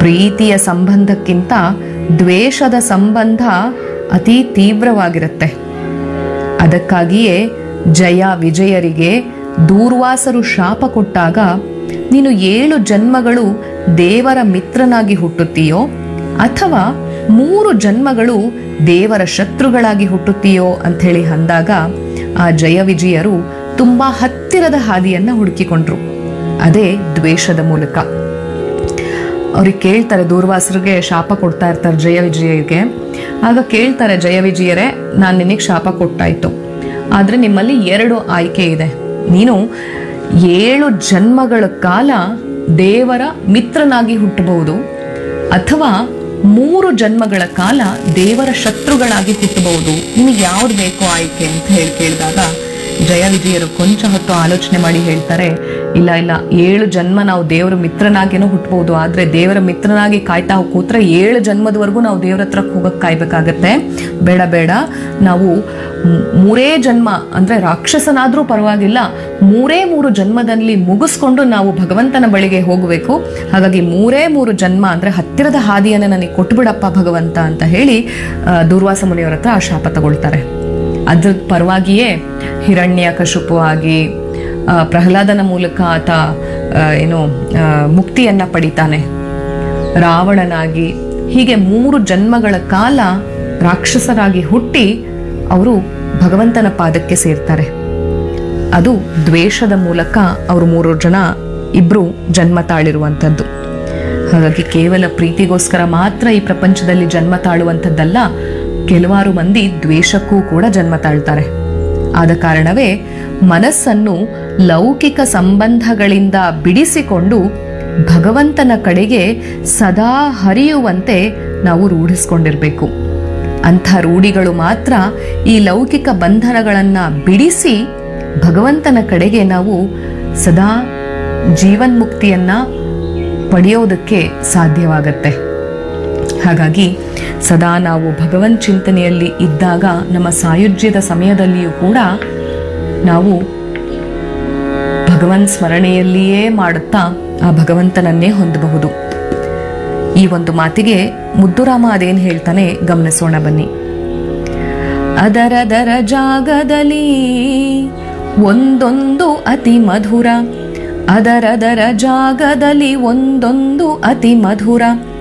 ಪ್ರೀತಿಯ ಸಂಬಂಧಕ್ಕಿಂತ ದ್ವೇಷದ ಸಂಬಂಧ ಅತಿ ತೀವ್ರವಾಗಿರುತ್ತೆ ಅದಕ್ಕಾಗಿಯೇ ಜಯ ವಿಜಯರಿಗೆ ದೂರ್ವಾಸರು ಶಾಪ ಕೊಟ್ಟಾಗ ನೀನು ಏಳು ಜನ್ಮಗಳು ದೇವರ ಮಿತ್ರನಾಗಿ ಹುಟ್ಟುತ್ತೀಯೋ ಅಥವಾ ಮೂರು ಜನ್ಮಗಳು ದೇವರ ಶತ್ರುಗಳಾಗಿ ಹುಟ್ಟುತ್ತೀಯೋ ಅಂಥೇಳಿ ಅಂದಾಗ ಆ ಜಯ ವಿಜಯರು ತುಂಬಾ ಹತ್ತಿರದ ಹಾದಿಯನ್ನ ಹುಡುಕಿಕೊಂಡ್ರು ಅದೇ ದ್ವೇಷದ ಮೂಲಕ ಅವ್ರಿಗೆ ಕೇಳ್ತಾರೆ ದೂರ್ವಾಸರಿಗೆ ಶಾಪ ಕೊಡ್ತಾ ಇರ್ತಾರೆ ಜಯ ವಿಜಯಗೆ ಆಗ ಕೇಳ್ತಾರೆ ಜಯ ವಿಜಯರೇ ನಾನು ನಿನಗೆ ಶಾಪ ಕೊಟ್ಟಾಯ್ತು ಆದರೆ ನಿಮ್ಮಲ್ಲಿ ಎರಡು ಆಯ್ಕೆ ಇದೆ ನೀನು ಏಳು ಜನ್ಮಗಳ ಕಾಲ ದೇವರ ಮಿತ್ರನಾಗಿ ಹುಟ್ಟಬಹುದು ಅಥವಾ ಮೂರು ಜನ್ಮಗಳ ಕಾಲ ದೇವರ ಶತ್ರುಗಳಾಗಿ ಹುಟ್ಟಬಹುದು ನಿಮಗೆ ಯಾವ್ದು ಬೇಕೋ ಆಯ್ಕೆ ಅಂತ ಹೇಳಿ ಕೇಳಿದಾಗ ಜಯ ವಿಜಯರು ಕೊಂಚ ಹೊತ್ತು ಆಲೋಚನೆ ಮಾಡಿ ಹೇಳ್ತಾರೆ ಇಲ್ಲ ಇಲ್ಲ ಏಳು ಜನ್ಮ ನಾವು ದೇವರ ಮಿತ್ರನಾಗೇನೋ ಹುಟ್ಟಬಹುದು ಆದ್ರೆ ದೇವರ ಮಿತ್ರನಾಗಿ ಕಾಯ್ತಾ ಕೂತ್ರೆ ಏಳು ಜನ್ಮದವರೆಗೂ ನಾವು ದೇವರ ಹತ್ರ ಹೋಗಕ್ ಕಾಯ್ಬೇಕಾಗತ್ತೆ ಬೇಡ ಬೇಡ ನಾವು ಮ್- ಮೂರೇ ಜನ್ಮ ಅಂದ್ರೆ ರಾಕ್ಷಸನಾದ್ರೂ ಪರವಾಗಿಲ್ಲ ಮೂರೇ ಮೂರು ಜನ್ಮದಲ್ಲಿ ಮುಗಿಸ್ಕೊಂಡು ನಾವು ಭಗವಂತನ ಬಳಿಗೆ ಹೋಗಬೇಕು ಹಾಗಾಗಿ ಮೂರೇ ಮೂರು ಜನ್ಮ ಅಂದ್ರೆ ಹತ್ತಿರದ ಹಾದಿಯನ್ನು ನನಗೆ ಕೊಟ್ಬಿಡಪ್ಪ ಭಗವಂತ ಅಂತ ಹೇಳಿ ಆ, ದೂರ್ವಾಸ ಮುನಿಯವರ ಹತ್ರ ಆ ಶಾಪ ತಗೊಳ್ತಾರೆ ಅದ್ರ ಪರವಾಗಿಯೇ ಹಿರಣ್ಯ ಕಶುಪು ಆಗಿ ಆ, ಪ್ರಹ್ಲಾದನ ಮೂಲಕ ಆತ ಆ, ಏನು ಆ, ಮುಕ್ತಿಯನ್ನ ಪಡಿತಾನೆ ರಾವಣನಾಗಿ ಹೀಗೆ ಮೂರು ಜನ್ಮಗಳ ಕಾಲ ರಾಕ್ಷಸರಾಗಿ ಹುಟ್ಟಿ ಅವರು ಭಗವಂತನ ಪಾದಕ್ಕೆ ಸೇರ್ತಾರೆ ಅದು ದ್ವೇಷದ ಮೂಲಕ ಅವರು ಮೂರು ಜನ ಇಬ್ರು ಜನ್ಮ ತಾಳಿರುವಂಥದ್ದು ಹಾಗಾಗಿ ಕೇವಲ ಪ್ರೀತಿಗೋಸ್ಕರ ಮಾತ್ರ ಈ ಪ್ರಪಂಚದಲ್ಲಿ ಜನ್ಮ ತಾಳುವಂಥದ್ದಲ್ಲ ಕೆಲವಾರು ಮಂದಿ ದ್ವೇಷಕ್ಕೂ ಕೂಡ ಜನ್ಮ ತಾಳ್ತಾರೆ ಆದ ಕಾರಣವೇ ಮನಸ್ಸನ್ನು ಲೌಕಿಕ ಸಂಬಂಧಗಳಿಂದ ಬಿಡಿಸಿಕೊಂಡು ಭಗವಂತನ ಕಡೆಗೆ ಸದಾ ಹರಿಯುವಂತೆ ನಾವು ರೂಢಿಸ್ಕೊಂಡಿರ್ಬೇಕು ಅಂಥ ರೂಢಿಗಳು ಮಾತ್ರ ಈ ಲೌಕಿಕ ಬಂಧನಗಳನ್ನ ಬಿಡಿಸಿ ಭಗವಂತನ ಕಡೆಗೆ ನಾವು ಸದಾ ಜೀವನ್ಮುಕ್ತಿಯನ್ನ ಪಡೆಯೋದಕ್ಕೆ ಸಾಧ್ಯವಾಗತ್ತೆ ಹಾಗಾಗಿ ಸದಾ ನಾವು ಭಗವನ್ ಚಿಂತನೆಯಲ್ಲಿ ಇದ್ದಾಗ ನಮ್ಮ ಸಾಯುಜ್ಯದ ಸಮಯದಲ್ಲಿಯೂ ಕೂಡ ನಾವು ಭಗವನ್ ಸ್ಮರಣೆಯಲ್ಲಿಯೇ ಮಾಡುತ್ತಾ ಆ ಭಗವಂತನನ್ನೇ ಹೊಂದಬಹುದು ಈ ಒಂದು ಮಾತಿಗೆ ಮುದ್ದುರಾಮ ಅದೇನು ಹೇಳ್ತಾನೆ ಗಮನಿಸೋಣ ಬನ್ನಿ ಅದರದರ ಜಾಗದಲ್ಲಿ ಒಂದೊಂದು ಅತಿ ಮಧುರ ಅದರದರ ಜಾಗದಲ್ಲಿ ಒಂದೊಂದು ಅತಿ ಮಧುರ